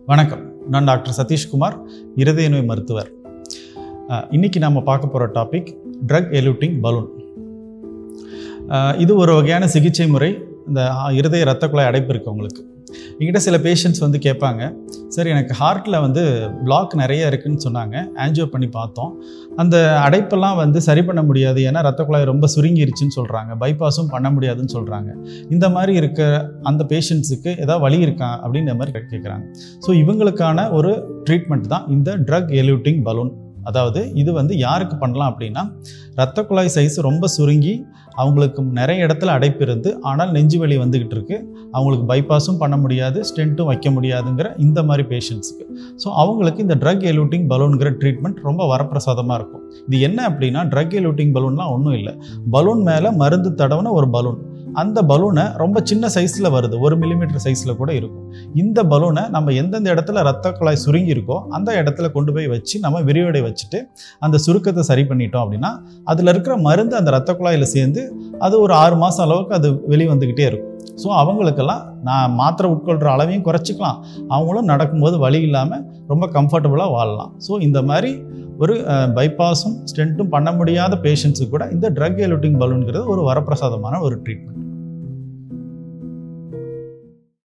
வணக்கம் நான் டாக்டர் சதீஷ்குமார் இருதய நோய் மருத்துவர் அஹ், இன்னைக்கு நம்ம பார்க்க போகிற டாபிக் ட்ரக் எலூட்டிங் பலூன் இது ஒரு வகையான சிகிச்சை முறை இந்த அஹ், இருதய இரத்த குழாய் அடைப்பு இருக்கவங்களுக்கு என்கிட்ட சில பேஷண்ட்ஸ் வந்து கேட்பாங்க சார் எனக்கு ஹார்ட்டில் வந்து பிளாக் நிறைய இருக்குன்னு சொன்னாங்க ஆன்ஜியோ பண்ணி பார்த்தோம் அந்த அடைப்பெல்லாம் வந்து சரி பண்ண முடியாது ஏன்னா ரத்த குழாய் ரொம்ப சுருங்கிருச்சுன்னு சொல்கிறாங்க பைபாஸும் பண்ண முடியாதுன்னு சொல்கிறாங்க இந்த மாதிரி இருக்க அந்த பேஷண்ட்ஸுக்கு ஏதாவது வழி இருக்கா அப்படின்ற மாதிரி கேட்குறாங்க ஸோ இவங்களுக்கான ஒரு ட்ரீட்மெண்ட் தான் இந்த ட்ரக் எலூட்டிங் பலூன் அதாவது இது வந்து யாருக்கு பண்ணலாம் அப்படின்னா ரத்த குழாய் சைஸ் ரொம்ப சுருங்கி அவங்களுக்கு நிறைய இடத்துல அடைப்பு இருந்து ஆனால் நெஞ்சு வலி வந்துக்கிட்டு இருக்கு அவங்களுக்கு பைபாஸும் பண்ண முடியாது ஸ்டென்ட்டும் வைக்க முடியாதுங்கிற இந்த மாதிரி பேஷண்ட்ஸுக்கு ஸோ அவங்களுக்கு இந்த ட்ரக் எலூட்டிங் பலூன்கிற ட்ரீட்மெண்ட் ரொம்ப வரப்பிரசாதமாக இருக்கும் இது என்ன அப்படின்னா ட்ரக் எலூட்டிங் பலூன்லாம் ஒன்றும் இல்லை பலூன் மேலே மருந்து தடவுன ஒரு பலூன் அந்த பலூனை ரொம்ப சின்ன சைஸில் வருது ஒரு மில்லிமீட்டர் சைஸில் கூட இருக்கும் இந்த பலூனை நம்ம எந்தெந்த இடத்துல ரத்த குழாய் சுருங்கி இருக்கோ அந்த இடத்துல கொண்டு போய் வச்சு நம்ம விரிவடை வச்சுட்டு அந்த சுருக்கத்தை சரி பண்ணிட்டோம் அப்படின்னா அதில் இருக்கிற மருந்து அந்த ரத்த குழாயில் சேர்ந்து அது ஒரு ஆறு மாதம் அளவுக்கு அது வெளியே வந்துக்கிட்டே இருக்கும் ஸோ அவங்களுக்கெல்லாம் நான் மாத்திரை உட்கொள்கிற அளவையும் குறைச்சிக்கலாம் அவங்களும் நடக்கும்போது வலி இல்லாமல் ரொம்ப கம்ஃபர்டபுளாக வாழலாம் ஸோ இந்த மாதிரி ஒரு பைபாஸும் ஸ்டென்ட்டும் பண்ண முடியாத பேஷண்ட்ஸுக்கு கூட இந்த ட்ரக் எலூட்டிங் பலூன்கிறது ஒரு வரப்பிரசாதமான ஒரு ட்ரீட்மெண்ட்